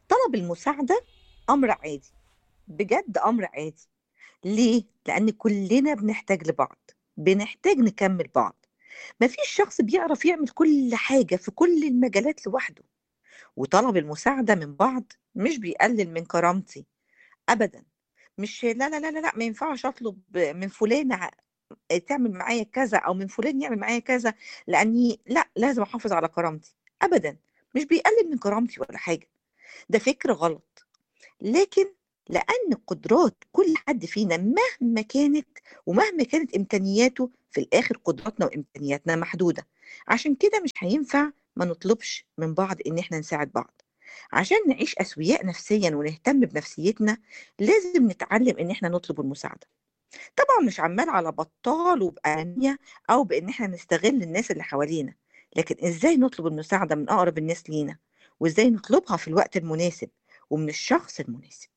طلب المساعدة أمر عادي بجد أمر عادي ليه؟ لأن كلنا بنحتاج لبعض بنحتاج نكمل بعض مفيش شخص بيعرف يعمل كل حاجة في كل المجالات لوحده وطلب المساعدة من بعض مش بيقلل من كرامتي أبدا مش لا لا لا لا لا ما ينفعش أطلب من فلانة ع- تعمل معايا كذا أو من فلان يعمل معايا كذا لأني لا لازم أحافظ على كرامتي أبدا مش بيقلل من كرامتي ولا حاجة ده فكر غلط لكن لأن قدرات كل حد فينا مهما كانت ومهما كانت إمكانياته في الآخر قدراتنا وإمكانياتنا محدودة عشان كده مش هينفع ما نطلبش من بعض إن إحنا نساعد بعض عشان نعيش أسوياء نفسيا ونهتم بنفسيتنا لازم نتعلم إن إحنا نطلب المساعدة طبعا مش عمال على بطال وبأنانية أو بإن إحنا نستغل الناس اللي حوالينا لكن إزاي نطلب المساعدة من أقرب الناس لينا وإزاي نطلبها في الوقت المناسب ومن الشخص المناسب